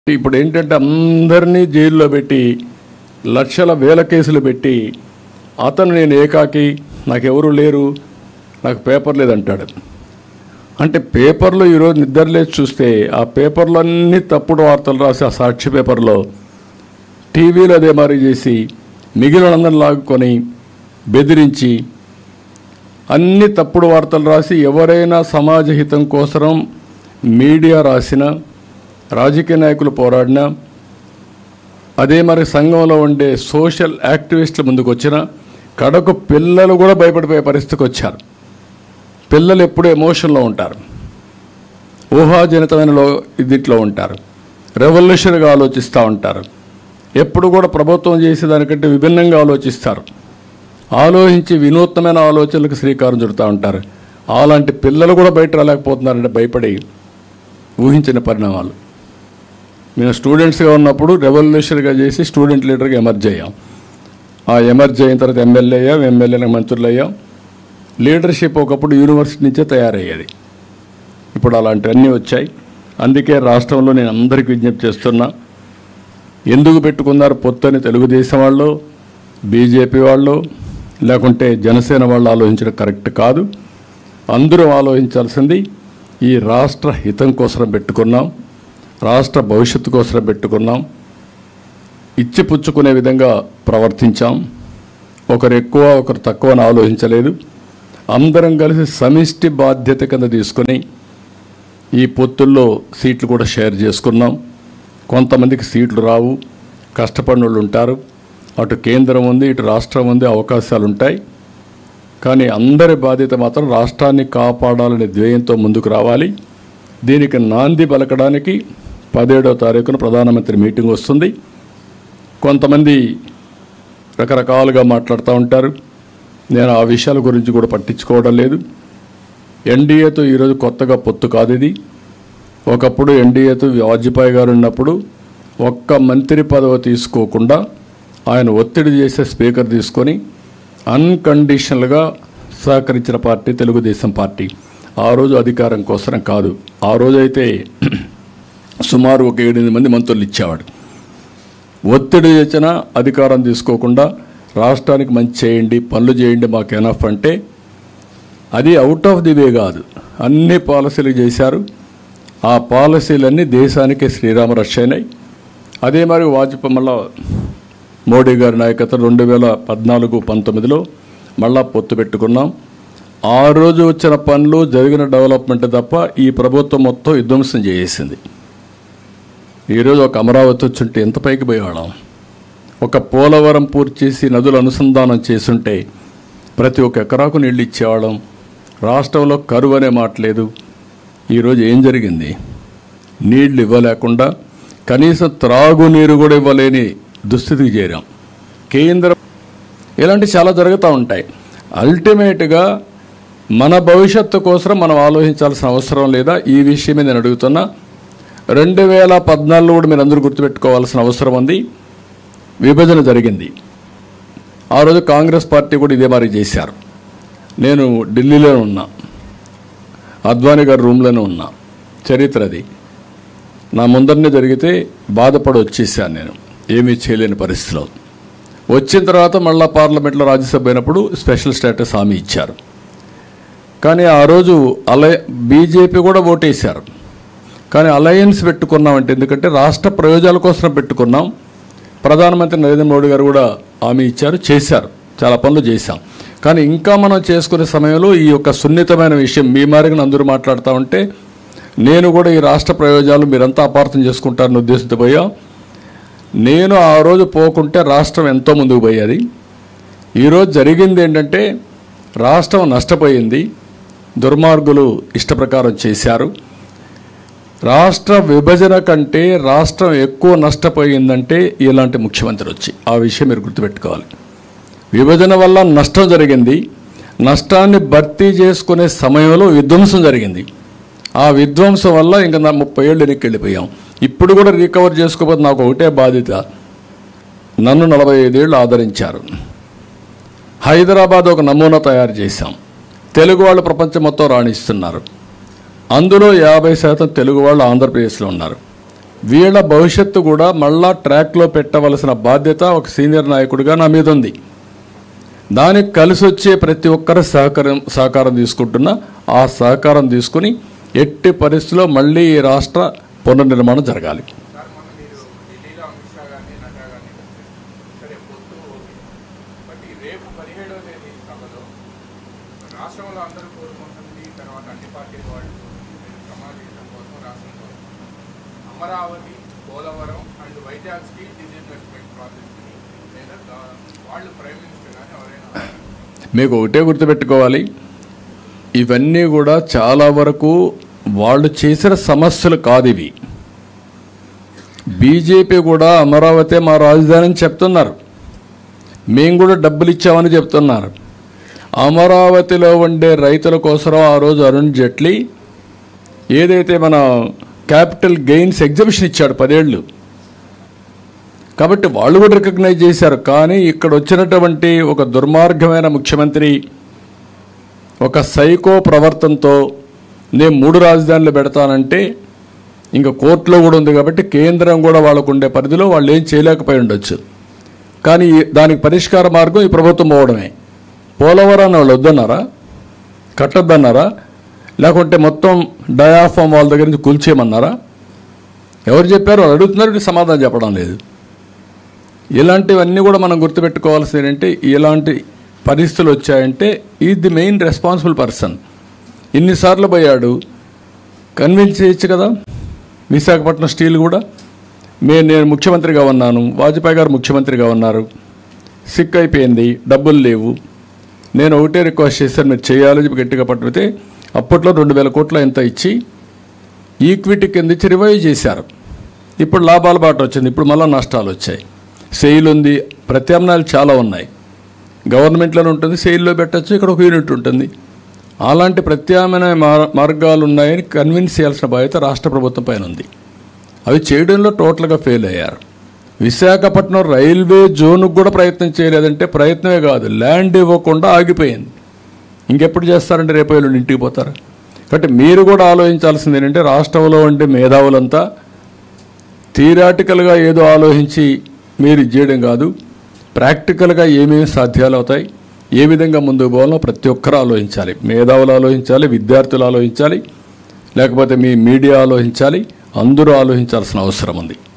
ఇప్పుడు ఏంటంటే అందరినీ జైల్లో పెట్టి లక్షల వేల కేసులు పెట్టి అతను నేను ఏకాకి నాకెవరు లేరు నాకు పేపర్ లేదంటాడు అంటే పేపర్లో ఈరోజు నిద్రలేసి చూస్తే ఆ పేపర్లో అన్ని తప్పుడు వార్తలు రాసి ఆ సాక్షి పేపర్లో టీవీలో అదే మరి చేసి మిగిలిన అందరిని లాగుకొని బెదిరించి అన్ని తప్పుడు వార్తలు రాసి ఎవరైనా సమాజ హితం కోసం మీడియా రాసిన రాజకీయ నాయకులు పోరాడినా అదే మరి సంఘంలో ఉండే సోషల్ యాక్టివిస్టుల ముందుకు వచ్చిన కడకు పిల్లలు కూడా భయపడిపోయే పరిస్థితికి వచ్చారు పిల్లలు ఎప్పుడు ఎమోషన్లో ఉంటారు ఊహాజనితమైన లో దీంట్లో ఉంటారు రెవల్యూషన్గా ఆలోచిస్తూ ఉంటారు ఎప్పుడు కూడా ప్రభుత్వం చేసేదానికంటే విభిన్నంగా ఆలోచిస్తారు ఆలోచించి వినూత్నమైన ఆలోచనలకు శ్రీకారం చుడుతూ ఉంటారు అలాంటి పిల్లలు కూడా బయట రాలేకపోతున్నారంటే భయపడి ఊహించిన పరిణామాలు మేము స్టూడెంట్స్గా ఉన్నప్పుడు రెవల్యూషన్గా చేసి స్టూడెంట్ లీడర్గా ఎమర్జ్ అయ్యాం ఆ ఎమర్జ్ అయిన తర్వాత ఎమ్మెల్యే అయ్యాం ఎమ్మెల్యేలకు మంత్రులు అయ్యాం లీడర్షిప్ ఒకప్పుడు యూనివర్సిటీ నుంచే తయారయ్యేది ఇప్పుడు అలాంటివన్నీ వచ్చాయి అందుకే రాష్ట్రంలో నేను అందరికీ విజ్ఞప్తి చేస్తున్నా ఎందుకు పెట్టుకున్నారు పొత్తని తెలుగుదేశం వాళ్ళు బీజేపీ వాళ్ళు లేకుంటే జనసేన వాళ్ళు ఆలోచించడం కరెక్ట్ కాదు అందరూ ఆలోచించాల్సింది ఈ రాష్ట్ర హితం కోసం పెట్టుకున్నాం రాష్ట్ర భవిష్యత్తు కోసం పెట్టుకున్నాం ఇచ్చి పుచ్చుకునే విధంగా ప్రవర్తించాం ఒకరు ఎక్కువ ఒకరు తక్కువ అని ఆలోచించలేదు అందరం కలిసి సమిష్టి బాధ్యత కింద తీసుకొని ఈ పొత్తుల్లో సీట్లు కూడా షేర్ చేసుకున్నాం కొంతమందికి సీట్లు రావు కష్టపడిన వాళ్ళు ఉంటారు అటు కేంద్రం ఉంది ఇటు రాష్ట్రం ఉంది అవకాశాలు ఉంటాయి కానీ అందరి బాధ్యత మాత్రం రాష్ట్రాన్ని కాపాడాలనే ధ్యేయంతో ముందుకు రావాలి దీనికి నాంది పలకడానికి పదిహేడవ తారీఖున ప్రధానమంత్రి మీటింగ్ వస్తుంది కొంతమంది రకరకాలుగా మాట్లాడుతూ ఉంటారు నేను ఆ విషయాల గురించి కూడా పట్టించుకోవడం లేదు ఎన్డీఏతో ఈరోజు కొత్తగా పొత్తు కాదు ఇది ఒకప్పుడు ఎన్డీఏతో వాజ్పేయి గారు ఉన్నప్పుడు ఒక్క మంత్రి పదవి తీసుకోకుండా ఆయన ఒత్తిడి చేసే స్పీకర్ తీసుకొని అన్కండిషనల్గా సహకరించిన పార్టీ తెలుగుదేశం పార్టీ ఆ రోజు అధికారం కోసం కాదు ఆ రోజైతే సుమారు ఒక ఏడెనిమిది మంది మంత్రులు ఇచ్చేవాడు ఒత్తిడి చేసిన అధికారం తీసుకోకుండా రాష్ట్రానికి మంచి చేయండి పనులు చేయండి మాకు ఎనఫ్ అంటే అది అవుట్ ఆఫ్ ది వే కాదు అన్ని పాలసీలు చేశారు ఆ పాలసీలన్నీ దేశానికే శ్రీరామ రక్ష అయినాయి అదే మరి వాజ్పేయి మళ్ళా మోడీ గారి నాయకత్వం రెండు వేల పద్నాలుగు పంతొమ్మిదిలో మళ్ళా పొత్తు పెట్టుకున్నాం ఆ రోజు వచ్చిన పనులు జరిగిన డెవలప్మెంట్ తప్ప ఈ ప్రభుత్వం మొత్తం విధ్వంసం చేసేసింది ఈరోజు ఒక అమరావతి వచ్చుంటే ఎంత పైకి పోయేవాళ్ళం ఒక పోలవరం పూర్తి చేసి నదుల అనుసంధానం చేసుంటే ప్రతి ఒక్క ఎకరాకు నీళ్ళు ఇచ్చేవాళ్ళం రాష్ట్రంలో కరువు అనే మాట లేదు ఈరోజు ఏం జరిగింది నీళ్లు ఇవ్వలేకుండా కనీసం త్రాగునీరు కూడా ఇవ్వలేని దుస్థితికి చేరాం కేంద్రం ఇలాంటి చాలా జరుగుతూ ఉంటాయి అల్టిమేట్గా మన భవిష్యత్తు కోసం మనం ఆలోచించాల్సిన అవసరం లేదా ఈ విషయమే నేను అడుగుతున్నా రెండు వేల పద్నాలుగులో కూడా మీరు అందరూ గుర్తుపెట్టుకోవాల్సిన అవసరం ఉంది విభజన జరిగింది ఆ రోజు కాంగ్రెస్ పార్టీ కూడా ఇదే మరి చేశారు నేను ఢిల్లీలో ఉన్నా అద్వానీ గారి రూమ్లోనే ఉన్నా చరిత్ర అది నా ముందరనే జరిగితే బాధపడి వచ్చేసాను నేను ఏమీ చేయలేని పరిస్థితిలో వచ్చిన తర్వాత మళ్ళా పార్లమెంట్లో రాజ్యసభ అయినప్పుడు స్పెషల్ స్టేటస్ హామీ ఇచ్చారు కానీ ఆ రోజు అలయ బీజేపీ కూడా ఓటేశారు కానీ అలయన్స్ పెట్టుకున్నామంటే ఎందుకంటే రాష్ట్ర ప్రయోజనాల కోసం పెట్టుకున్నాం ప్రధానమంత్రి నరేంద్ర మోడీ గారు కూడా హామీ ఇచ్చారు చేశారు చాలా పనులు చేశాం కానీ ఇంకా మనం చేసుకునే సమయంలో ఈ యొక్క సున్నితమైన విషయం మీ మారిగా అందరూ మాట్లాడుతూ ఉంటే నేను కూడా ఈ రాష్ట్ర ప్రయోజనాలు మీరంతా అపార్థం చేసుకుంటారని ఉద్దేశంతో పోయాం నేను ఆ రోజు పోకుంటే రాష్ట్రం ఎంతో ముందుకు పోయేది ఈరోజు జరిగింది ఏంటంటే రాష్ట్రం నష్టపోయింది దుర్మార్గులు ఇష్టప్రకారం చేశారు రాష్ట్ర విభజన కంటే రాష్ట్రం ఎక్కువ నష్టపోయిందంటే ఇలాంటి ముఖ్యమంత్రి వచ్చి ఆ విషయం మీరు గుర్తుపెట్టుకోవాలి విభజన వల్ల నష్టం జరిగింది నష్టాన్ని భర్తీ చేసుకునే సమయంలో విధ్వంసం జరిగింది ఆ విధ్వంసం వల్ల ఇంకా నా ముప్పై ఏళ్ళు వెనక్కి వెళ్ళిపోయాం ఇప్పుడు కూడా రికవర్ చేసుకోకపోతే నాకు ఒకటే బాధ్యత నన్ను నలభై ఐదేళ్ళు ఆదరించారు హైదరాబాద్ ఒక నమూనా తయారు చేశాం తెలుగు వాళ్ళు ప్రపంచం మొత్తం రాణిస్తున్నారు అందులో యాభై శాతం తెలుగు వాళ్ళు ఆంధ్రప్రదేశ్లో ఉన్నారు వీళ్ళ భవిష్యత్తు కూడా మళ్ళా ట్రాక్లో పెట్టవలసిన బాధ్యత ఒక సీనియర్ నాయకుడిగా నా మీద ఉంది దానికి కలిసి వచ్చే ప్రతి ఒక్కరి సహకారం సహకారం తీసుకుంటున్నా ఆ సహకారం తీసుకుని ఎట్టి పరిస్థితిలో మళ్ళీ ఈ రాష్ట్ర పునర్నిర్మాణం జరగాలి సార్ మొన్న మీరు ఢిల్లీలో అమిత్ షా గారిని నడ్డా గారిని కలిశారు. సరే పొత్తు ఓకే బట్ ఈ రేపు పదిహేడవ తేదీ సభలో రాష్ట్రంలో అందరూ కోరుకుంటుంది తర్వాత అన్ని పార్టీల వాళ్ళు మీరు సమావేశం కోసం రాష్ట్రం కోసం Amaravati Polavaram and Vizag steel disinvestment ప్రాజెక్ట్ని లేదా గా- వాళ్ళు ప్రైమ్ మినిస్టర్ కానీ ఎవరైనా మీకు ఒకటే గుర్తుపెట్టుకోవాలి ఇవన్నీ కూడా చాలా వరకు వాళ్ళు చేసిన సమస్యలు కాదు ఇవి బీజేపీ కూడా అమరావతి మా రాజధాని అని చెప్తున్నారు మేము కూడా డబ్బులు ఇచ్చామని చెప్తున్నారు అమరావతిలో ఉండే రైతుల కోసం ఆ రోజు అరుణ్ జైట్లీ ఏదైతే మన క్యాపిటల్ గెయిన్స్ ఎగ్జిబిషన్ ఇచ్చాడు పదేళ్ళు కాబట్టి వాళ్ళు కూడా రికగ్నైజ్ చేశారు కానీ ఇక్కడ వచ్చినటువంటి ఒక దుర్మార్గమైన ముఖ్యమంత్రి ఒక సైకో ప్రవర్తనతో నేను మూడు రాజధానులు పెడతానంటే ఇంకా కోర్టులో కూడా ఉంది కాబట్టి కేంద్రం కూడా వాళ్ళకు ఉండే పరిధిలో వాళ్ళు ఏం చేయలేకపోయి ఉండొచ్చు కానీ ఈ- దానికి పరిష్కార మార్గం ఈ ప్రభుత్వం పోవడమే పోలవరాన్ని వాళ్ళు వద్దన్నారా కట్టొద్దన్నారా లేకుంటే మొత్తం డయాఫామ్ వాళ్ళ దగ్గర నుంచి కూల్చేయమన్నారా ఎవరు చెప్పారు వాళ్ళు అడుగుతున్నారు వీళ్ళు సమాధానం చెప్పడం లేదు ఇలాంటివన్నీ కూడా మనం గుర్తుపెట్టుకోవాల్సింది ఏంటంటే ఇలాంటి పరిస్థితులు వచ్చాయంటే ఈ ది మెయిన్ రెస్పాన్సిబుల్ పర్సన్ ఇన్నిసార్లు పోయాడు కన్విన్స్ చేయొచ్చు కదా విశాఖపట్నం స్టీల్ కూడా మేము నేను ముఖ్యమంత్రిగా ఉన్నాను వాజ్పేయి గారు ముఖ్యమంత్రిగా ఉన్నారు సిక్ అయిపోయింది డబ్బులు లేవు నేను ఒకటే రిక్వెస్ట్ చేశాను మీరు చేయాలని చెప్పి గట్టిగా పట్టుకుతే అప్పట్లో రెండు వేల కోట్ల ఎంత ఇచ్చి ఈక్విటీ కింద ఇచ్చి రివైవ్ చేశారు ఇప్పుడు లాభాల బాట వచ్చింది ఇప్పుడు మళ్ళీ నష్టాలు వచ్చాయి సెయిల్ ఉంది ప్రత్యామ్నాయాలు చాలా ఉన్నాయి గవర్నమెంట్లోనే ఉంటుంది సెయిల్లో పెట్టచ్చు ఇక్కడ ఒక యూనిట్ ఉంటుంది అలాంటి ప్రత్యామ్నాయ మార్- మార్గాలు ఉన్నాయని కన్విన్స్ చేయాల్సిన బాధ్యత రాష్ట్ర ప్రభుత్వం పైన ఉంది అవి చేయడంలో టోటల్గా ఫెయిల్ అయ్యారు విశాఖపట్నం రైల్వే జోన్కు కూడా ప్రయత్నం చేయలేదంటే ప్రయత్నమే కాదు ల్యాండ్ ఇవ్వకుండా ఆగిపోయింది ఇంకెప్పుడు చేస్తారంటే రేపు ఎల్లుండి ఇంటికి పోతారు కాబట్టి మీరు కూడా ఆలోచించాల్సింది ఏంటంటే రాష్ట్రంలో ఉండే మేధావులంతా థియరాటికల్గా ఏదో ఆలోచించి మీరు ఇది చేయడం కాదు ప్రాక్టికల్గా ఏమేమి సాధ్యాలు అవుతాయి ఏ విధంగా ముందుకు పోవాలో ప్రతి ఒక్కరు ఆలోచించాలి మేధావులు ఆలోచించాలి విద్యార్థులు ఆలోచించాలి లేకపోతే మీ మీడియా ఆలోచించాలి అందరూ ఆలోచించాల్సిన అవసరం ఉంది